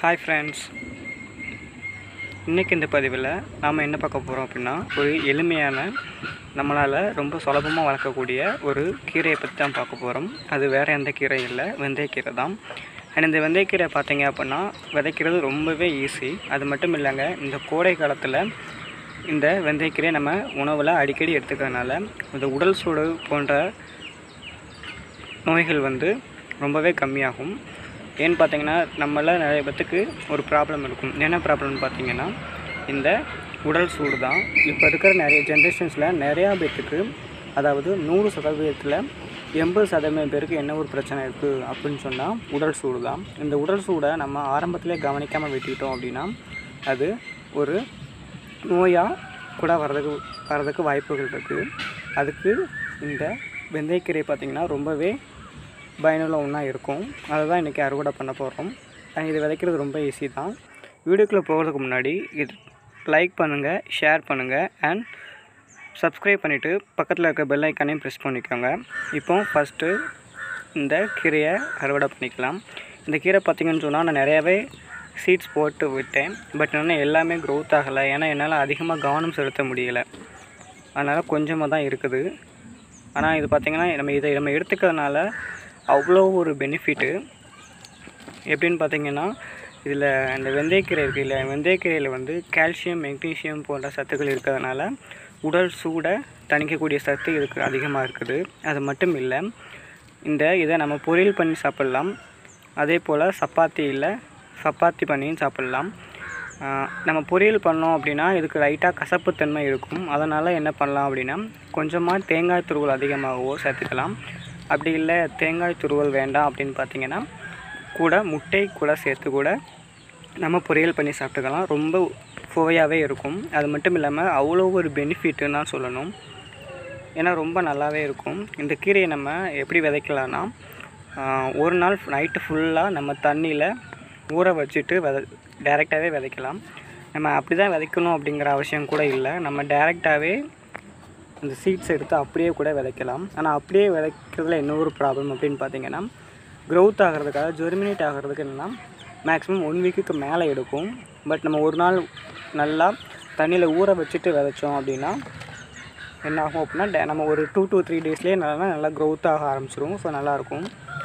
hi friends இன்றைக்கி இந்த பதிவில் நாம் என்ன பார்க்க போகிறோம் அப்படின்னா ஒரு எளிமையான நம்மளால் ரொம்ப சுலபமாக வளர்க்கக்கூடிய ஒரு கீரையை பற்றி தான் பார்க்க போகிறோம் அது வேறு எந்த கீரையும் இல்லை வெந்தயக்கீரை தான் அண்ட் இந்த வெந்தயக்கீரை பார்த்தீங்க அப்படின்னா விதைக்கிறது ரொம்பவே ஈஸி அது மட்டும் இல்லைங்க இந்த கோடை காலத்தில் இந்த வெந்தயக்கீரையை நம்ம உணவில் அடிக்கடி எடுத்துக்கிறதுனால இந்த உடல் சூடு போன்ற நோய்கள் வந்து ரொம்பவே கம்மியாகும் ஏன்னு பார்த்தீங்கன்னா நம்மள நிறைய பேத்துக்கு ஒரு ப்ராப்ளம் இருக்கும் என்ன ப்ராப்ளம்னு பார்த்தீங்கன்னா இந்த உடல் சூடு தான் இப்போ இருக்கிற நிறைய ஜென்ரேஷன்ஸில் நிறையா பேத்துக்கு அதாவது நூறு சதவீதத்தில் எண்பது சதவீதம் பேருக்கு என்ன ஒரு பிரச்சனை இருக்குது அப்படின்னு சொன்னால் உடல் சூடு தான் இந்த உடல் சூடை நம்ம ஆரம்பத்திலே கவனிக்காமல் விட்டுக்கிட்டோம் அப்படின்னா அது ஒரு நோயாக கூட வர்றதுக்கு வர்றதுக்கு வாய்ப்புகள் இருக்குது அதுக்கு இந்த வெந்தயக்கீரை பார்த்திங்கன்னா ரொம்பவே பயனுள்ள ஒன்றா இருக்கும் அதை தான் இன்றைக்கி அறுவடை பண்ண போகிறோம் அண்ட் இது விதைக்கிறது ரொம்ப ஈஸி தான் வீடியோக்குள்ளே போகிறதுக்கு முன்னாடி இது லைக் பண்ணுங்கள் ஷேர் பண்ணுங்கள் அண்ட் சப்ஸ்கிரைப் பண்ணிவிட்டு பக்கத்தில் இருக்க பெல் ஐக்கானையும் ப்ரெஸ் பண்ணிக்கோங்க இப்போ ஃபஸ்ட்டு இந்த கீரையை அறுவடை பண்ணிக்கலாம் இந்த கீரை பார்த்திங்கன்னு சொன்னால் நான் நிறையாவே சீட்ஸ் போட்டு விட்டேன் பட் இன்னும் எல்லாமே க்ரோத் ஆகலை ஏன்னா என்னால் அதிகமாக கவனம் செலுத்த முடியலை அதனால் கொஞ்சமாக தான் இருக்குது ஆனால் இது பார்த்திங்கன்னா நம்ம இதை நம்ம எடுத்துக்கிறதுனால அவ்வளோ ஒரு பெனிஃபிட்டு எப்படின்னு பார்த்தீங்கன்னா இதில் இந்த வெந்தயக்கீரை இருக்குது இல்லை வெந்தயக்கீரையில் வந்து கால்சியம் மெக்னீசியம் போன்ற சத்துக்கள் இருக்கிறதுனால உடல் சூடை தணிக்கக்கூடிய சத்து இதுக்கு அதிகமாக இருக்குது அது மட்டும் இல்லை இந்த இதை நம்ம பொரியல் பண்ணி சாப்பிட்லாம் அதே போல் சப்பாத்தியில் சப்பாத்தி பண்ணியும் சாப்பிட்லாம் ஆஹ் நம்ம பொரியல் பண்ணோம் அப்படின்னா இதுக்கு லைட்டாக கசப்புத்தன்மை இருக்கும் அதனால் என்ன பண்ணலாம் அப்படின்னா கொஞ்சமாக தேங்காய் துருவல் அதிகமாகவோ சேர்த்துக்கலாம் அப்படி இல்லை தேங்காய் துருவல் வேண்டாம் அப்படின்னு பார்த்தீங்கன்னா கூட முட்டை கூட சேர்த்து கூட நம்ம பொரியல் பண்ணி சாப்பிட்டுக்கலாம் ரொம்ப சுவையாகவே இருக்கும் அது மட்டும் இல்லாமல் அவ்வளோ ஒரு பெனிஃபிட்டுன்னு தான் சொல்லணும் ஏன்னா ரொம்ப நல்லாவே இருக்கும் இந்த கீரையை நம்ம எப்படி விதைக்கலாம்னா ஆஹ் ஒரு நாள் நைட்டு ஃபுல்லாக நம்ம தண்ணியில் ஊற வச்சுட்டு வித டேரெக்டாகவே விதைக்கலாம் நம்ம அப்படி தான் விதைக்கணும் அப்படிங்கிற அவசியம் கூட இல்லை நம்ம டேரெக்டாகவே அந்த சீட்ஸ் எடுத்து அப்படியே கூட விதைக்கலாம் ஆனால் அப்படியே விதைக்கிறதுல என்ன ஒரு ப்ராப்ளம் அப்படின்னு பார்த்தீங்கன்னா க்ரோத் ஆகிறதுக்காக ஜெர்மினேட் ஆகிறதுக்கு என்னென்னா மேக்ஸிமம் ஒன் வீக்குக்கு மேலே எடுக்கும் பட் நம்ம ஒரு நாள் நல்லா தண்ணியில் ஊற வச்சுட்டு விதைச்சோம் அப்படின்னா என்ன ஆகும் அப்படின்னா டே- நம்ம ஒரு டூ to த்ரீ டேஸ்லேயே நல்லா நல்லா க்ரோத் ஆக ஆரம்பிச்சிரும் ஸோ நல்லாயிருக்கும்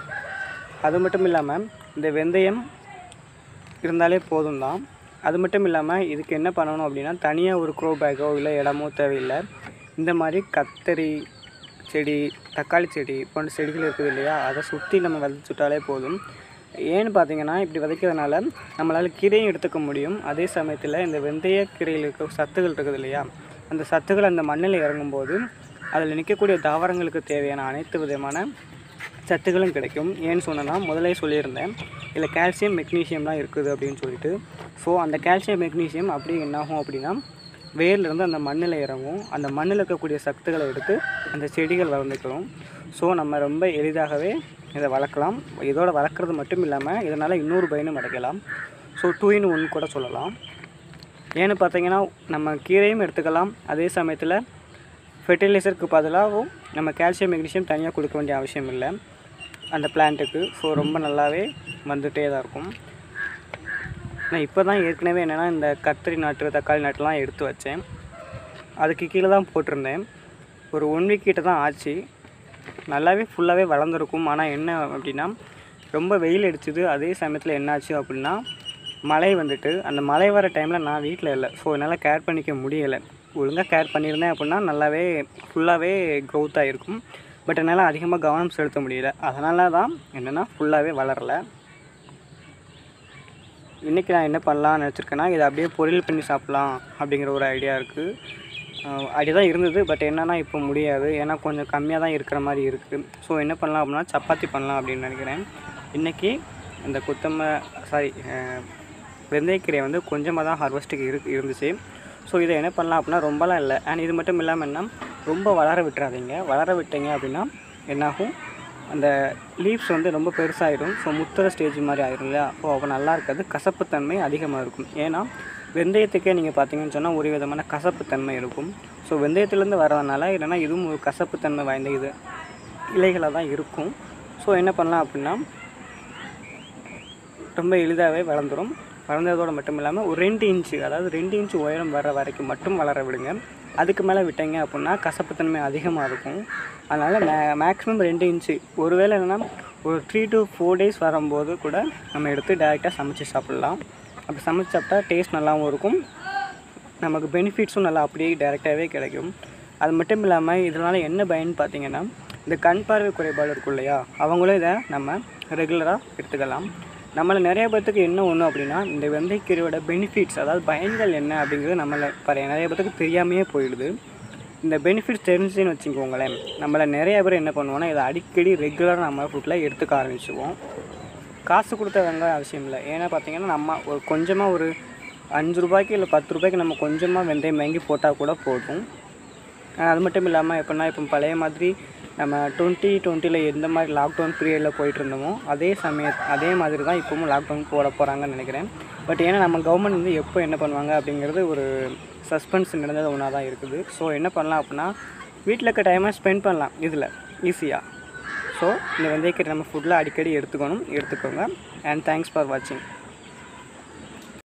அது மட்டும் இல்லாமல் இந்த வெந்தயம் இருந்தாலே போதும் தான் அது மட்டும் இல்லாமல் இதுக்கு என்ன பண்ணணும் அப்படின்னா தனியாக ஒரு க்ரோ பேக்கோ இல்லை இடமோ தேவையில்லை இந்த மாதிரி கத்தரி செடி தக்காளி செடி போன்ற செடிகள் இருக்குது இல்லையா அதை சுற்றி நம்ம விதைச்சுட்டாலே போதும் ஏன்னு பார்த்தீங்கன்னா இப்படி விதைக்கிறதுனால நம்மளால் கீரையும் எடுத்துக்க முடியும் அதே சமயத்தில் இந்த வெந்தய கீரையில் இருக்க சத்துகள் இருக்குது இல்லையா அந்த சத்துகள் அந்த மண்ணில் இறங்கும்போது அதில் நிற்கக்கூடிய தாவரங்களுக்கு தேவையான அனைத்து விதமான சத்துக்களும் கிடைக்கும் ஏன்னு சொன்னேன்னா முதலே சொல்லியிருந்தேன் இதில் கால்சியம் மெக்னீசியம்லாம் இருக்குது அப்படின்னு சொல்லிட்டு ஸோ அந்த கால்சியம் மெக்னீசியம் அப்படியே என்னாகும் அப்படின்னா வேர்லேருந்து அந்த மண்ணில் இறங்கும் அந்த மண்ணில் இருக்கக்கூடிய சத்துக்களை எடுத்து அந்த செடிகள் வளர்ந்துக்கிறோம் ஸோ நம்ம ரொம்ப எளிதாகவே இதை வளர்க்கலாம் இதோட வளர்க்குறது மட்டும் இல்லாமல் இதனால் இன்னொரு பயனும் அடைக்கலாம் ஸோ டூ இன் ஒன் கூட சொல்லலாம் ஏன்னு பார்த்தீங்கன்னா நம்ம கீரையும் எடுத்துக்கலாம் அதே சமயத்தில் ஃபெர்டிலைசருக்கு பதிலாகவும் நம்ம கால்சியம் மெக்னீசியம் தனியாக கொடுக்க வேண்டிய அவசியம் இல்லை அந்த பிளான்ட்டுக்கு ஸோ ரொம்ப நல்லாவே வந்துகிட்டே தான் இருக்கும் நான் இப்போ தான் ஏற்கனவே என்னென்னா இந்த கத்திரி நாட்டு தக்காளி நாட்டுலாம் எடுத்து வச்சேன் அதுக்கு கீழே தான் போட்டிருந்தேன் ஒரு ஒன் வீக் கிட்ட தான் ஆச்சு நல்லாவே ஃபுல்லாகவே வளர்ந்துருக்கும் ஆனால் என்ன அப்படின்னா ரொம்ப வெயில் அடிச்சுது அதே சமயத்தில் என்னாச்சு அப்படின்னா மழை வந்துட்டு அந்த மழை வர டைமில் நான் வீட்டில் இல்லை ஸோ என்னால் கேர் பண்ணிக்க முடியலை ஒழுங்காக கேர் பண்ணியிருந்தேன் அப்படின்னா நல்லாவே ஃபுல்லாகவே க்ரோத் ஆகிருக்கும் பட் என்னால் அதிகமாக கவனம் செலுத்த முடியல அதனால தான் என்னென்னா ஃபுல்லாகவே வளரலை இன்றைக்கி நான் என்ன பண்ணலாம்னு நினச்சிருக்கேன்னா இதை அப்படியே பொரியல் பண்ணி சாப்பிட்லாம் அப்படிங்கிற ஒரு ஐடியா இருக்குது ஐடியா தான் இருந்தது பட் என்னன்னா இப்போ முடியாது ஏன்னா கொஞ்சம் கம்மியாக தான் இருக்கிற மாதிரி இருக்குது ஸோ என்ன பண்ணலாம் அப்படின்னா சப்பாத்தி பண்ணலாம் அப்படின்னு நினைக்கிறேன் இன்றைக்கி இந்த கொத்தம சாரி வெந்தயக்கீரை வந்து கொஞ்சமாக தான் ஹார்வெஸ்ட்டுக்கு இரு இருந்துச்சு ஸோ இதை என்ன பண்ணலாம் அப்படின்னா ரொம்பலாம் இல்லை அண்ட் இது மட்டும் இல்லாமல் என்ன ரொம்ப வளர விட்டுறாதீங்க வளர விட்டீங்க அப்படின்னா என்னாகும் அந்த லீவ்ஸ் வந்து ரொம்ப பெருசாகிடும் ஸோ முத்துற ஸ்டேஜ் மாதிரி ஆயிரும் இல்லையா ஸோ அப்போ நல்லா இருக்காது கசப்புத்தன்மை அதிகமாக இருக்கும் ஏன்னா வெந்தயத்துக்கே நீங்கள் பார்த்தீங்கன்னு சொன்னால் ஒரு விதமான கசப்புத்தன்மை இருக்கும் ஸோ வெந்தயத்துலேருந்து வரதுனால இல்லைன்னா இதுவும் ஒரு கசப்புத்தன்மை வாய்ந்த இது இலைகளாக தான் இருக்கும் ஸோ என்ன பண்ணலாம் அப்படின்னா ரொம்ப எளிதாகவே வளர்ந்துடும் வளர்ந்ததோடு மட்டும் இல்லாமல் ஒரு ரெண்டு இன்ச்சு அதாவது ரெண்டு இன்ச்சு உயரம் வர வரைக்கும் மட்டும் வளர விடுங்க அதுக்கு மேலே விட்டீங்க அப்படின்னா கசப்புத்தன்மை அதிகமாக இருக்கும் அதனால் மே மேக்ஸிமம் ரெண்டு இன்ச்சு ஒருவேளை என்னென்னா ஒரு த்ரீ டு ஃபோர் டேஸ் வரும்போது கூட நம்ம எடுத்து டேரெக்டாக சமைச்சு சாப்பிட்லாம் அப்படி சமைச்சு சாப்பிட்டா டேஸ்ட் நல்லாவும் இருக்கும் நமக்கு பெனிஃபிட்ஸும் நல்லா அப்படியே டேரெக்டாகவே கிடைக்கும் அது மட்டும் இல்லாமல் இதனால் என்ன பயன் பார்த்தீங்கன்னா இந்த கண் பார்வை குறைபாடு இருக்கும் இல்லையா அவங்களும் இதை நம்ம ரெகுலராக எடுத்துக்கலாம் நம்மள நிறைய பேர்த்துக்கு என்ன ஒன்று அப்படின்னா இந்த வெந்தயக்கீரையோட பெனிஃபிட்ஸ் அதாவது பயன்கள் என்ன அப்படிங்கிறது நம்மளை பழைய நிறைய பேர்த்துக்கு தெரியாமையே போயிடுது இந்த பெனிஃபிட்ஸ் தெரிஞ்சுன்னு வச்சுக்கோங்களேன் நம்மளை நிறைய பேர் என்ன பண்ணுவோம்னா இதை அடிக்கடி ரெகுலராக நம்ம ஃபுட்டில் எடுத்துக்க ஆரம்பிச்சுவோம் காசு கொடுத்த வெங்காயம் அவசியம் இல்லை ஏன்னா பார்த்தீங்கன்னா நம்ம ஒரு கொஞ்சமாக ஒரு அஞ்சு ரூபாய்க்கு இல்லை பத்து ரூபாய்க்கு நம்ம கொஞ்சமாக வெந்தயம் வாங்கி போட்டால் கூட போதும் ஆஹ் அது மட்டும் இல்லாமல் எப்படின்னா இப்போ பழைய மாதிரி நம்ம டுவெண்ட்டி டுவெண்ட்டியில் எந்த மாதிரி லாக்டவுன் பீரியடில் போயிட்டு இருந்தோமோ அதே சமய அதே மாதிரி தான் இப்போவும் லாக்டவுன் போட போகிறாங்கன்னு நினைக்கிறேன் பட் ஏன்னா நம்ம கவர்மெண்ட் வந்து எப்போ என்ன பண்ணுவாங்க அப்படிங்கிறது ஒரு சஸ்பென்ஸ் நடந்தது ஒன்றா தான் இருக்குது ஸோ என்ன பண்ணலாம் அப்படின்னா வீட்டில் இருக்க டைமை ஸ்பெண்ட் பண்ணலாம் இதில் ஈஸியாக ஸோ இந்த வெந்தயக்கீரை நம்ம ஃபுட்டில் அடிக்கடி எடுத்துக்கணும் எடுத்துக்கோங்க அண்ட் தேங்க்ஸ் ஃபார் வாட்சிங்